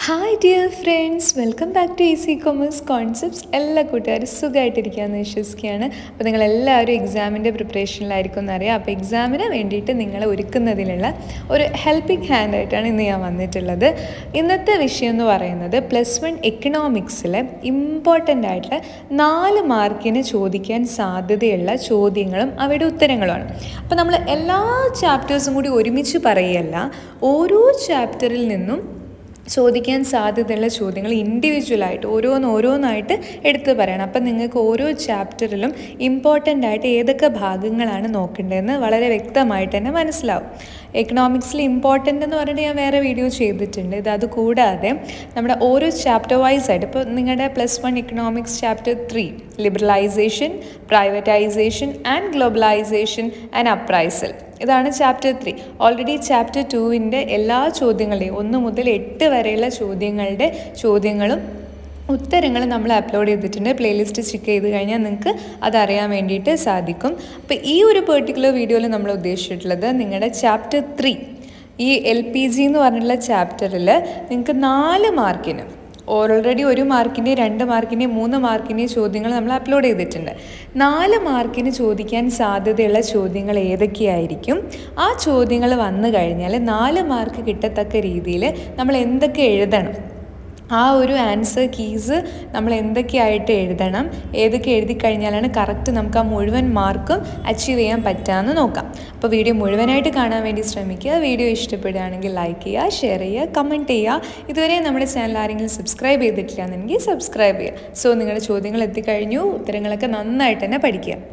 hi dear friends welcome back to easy commerce concepts എല്ലാ കൂട്ടുകാരും സുഖമായിട്ടിരിക്കുകയെന്ന് വിശ്വസിക്കുകയാണ് അപ്പോൾ നിങ്ങളെല്ലാവരും എക്സാമിൻ്റെ പ്രിപ്പറേഷനിലായിരിക്കും എന്നറിയാം അപ്പോൾ എക്സാമിന് വേണ്ടിയിട്ട് നിങ്ങളെ ഒരുക്കുന്നതിനുള്ള ഒരു ഹെൽപ്പിംഗ് ഹാൻഡ് ആയിട്ടാണ് ഇന്ന് ഞാൻ വന്നിട്ടുള്ളത് ഇന്നത്തെ വിഷയം എന്ന് പറയുന്നത് പ്ലസ് വൺ എക്കണോമിക്സിലെ ഇമ്പോർട്ടൻ്റ് ആയിട്ടുള്ള നാല് മാർക്കിന് ചോദിക്കാൻ സാധ്യതയുള്ള ചോദ്യങ്ങളും അവയുടെ ഉത്തരങ്ങളുമാണ് അപ്പോൾ നമ്മൾ എല്ലാ ചാപ്റ്റേഴ്സും കൂടി ഒരുമിച്ച് പറയുകയല്ല ഓരോ ചാപ്റ്ററിൽ നിന്നും ചോദിക്കാൻ സാധ്യതയുള്ള ചോദ്യങ്ങൾ ഇൻഡിവിജ്വലായിട്ട് ഓരോന്ന് ഓരോന്നായിട്ട് എടുത്ത് പറയണം അപ്പം നിങ്ങൾക്ക് ഓരോ ചാപ്റ്ററിലും ഇമ്പോർട്ടൻ്റ് ആയിട്ട് ഏതൊക്കെ ഭാഗങ്ങളാണ് നോക്കേണ്ടതെന്ന് വളരെ വ്യക്തമായിട്ട് തന്നെ മനസ്സിലാവും എക്കണോമിക്സിൽ ഇമ്പോർട്ടൻ്റ് എന്ന് പറഞ്ഞിട്ട് ഞാൻ വേറെ വീഡിയോ ചെയ്തിട്ടുണ്ട് ഇത് അത് കൂടാതെ നമ്മുടെ ഓരോ ചാപ്റ്റർ വൈസ് ആയിട്ട് ഇപ്പോൾ നിങ്ങളുടെ plus one economics chapter three liberalisation privatisation and globalisation and appraisal ഇതാണ് ചാപ്റ്റർ ത്രീ ഓൾറെഡി ചാപ്റ്റർ ടുവിൻ്റെ എല്ലാ ചോദ്യങ്ങളുടെയും ഒന്ന് മുതൽ എട്ട് വരെയുള്ള ചോദ്യങ്ങളുടെ ചോദ്യങ്ങളും ഉത്തരങ്ങൾ നമ്മൾ അപ്ലോഡ് ചെയ്തിട്ടുണ്ട് പ്ലേലിസ്റ്റ് ചെക്ക് ചെയ്ത് കഴിഞ്ഞാൽ നിങ്ങൾക്ക് അതറിയാൻ വേണ്ടിയിട്ട് സാധിക്കും അപ്പോൾ ഈ ഒരു പെർട്ടിക്കുലർ വീഡിയോയിൽ നമ്മൾ ഉദ്ദേശിച്ചിട്ടുള്ളത് നിങ്ങളുടെ ചാപ്റ്റർ ത്രീ ഈ എൽ പി ജി എന്ന് പറഞ്ഞിട്ടുള്ള ചാപ്റ്ററിൽ നിങ്ങൾക്ക് നാല് മാർക്കിന് ഓൾറെഡി ഒരു മാർക്കിൻ്റെ രണ്ട് മാർക്കിൻ്റെ മൂന്ന് മാർക്കിൻ്റെ ചോദ്യങ്ങൾ നമ്മൾ അപ്ലോഡ് ചെയ്തിട്ടുണ്ട് നാല് മാർക്കിന് ചോദിക്കാൻ സാധ്യതയുള്ള ചോദ്യങ്ങൾ ഏതൊക്കെയായിരിക്കും ആ ചോദ്യങ്ങൾ വന്നു കഴിഞ്ഞാൽ നാല് മാർക്ക് കിട്ടത്തക്ക രീതിയിൽ നമ്മൾ എന്തൊക്കെ എഴുതണം ആ ഒരു ആൻസർ കീസ് നമ്മൾ എന്തൊക്കെയായിട്ട് എഴുതണം ഏതൊക്കെ എഴുതി കഴിഞ്ഞാലാണ് കറക്റ്റ് നമുക്ക് ആ മുഴുവൻ മാർക്കും അച്ചീവ് ചെയ്യാൻ പറ്റാമെന്ന് നോക്കാം അപ്പോൾ വീഡിയോ മുഴുവനായിട്ട് കാണാൻ വേണ്ടി ശ്രമിക്കുക വീഡിയോ ഇഷ്ടപ്പെടുകയാണെങ്കിൽ ലൈക്ക് ചെയ്യുക ഷെയർ ചെയ്യുക കമൻറ്റ് ചെയ്യുക ഇതുവരെ നമ്മുടെ ചാനൽ ആരെങ്കിലും സബ്സ്ക്രൈബ് ചെയ്തിട്ടില്ല എന്നുണ്ടെങ്കിൽ സബ്സ്ക്രൈബ് ചെയ്യുക സോ നിങ്ങളുടെ ചോദ്യങ്ങൾ എത്തിക്കഴിഞ്ഞു ഉത്തരങ്ങളൊക്കെ നന്നായിട്ട് തന്നെ പഠിക്കുക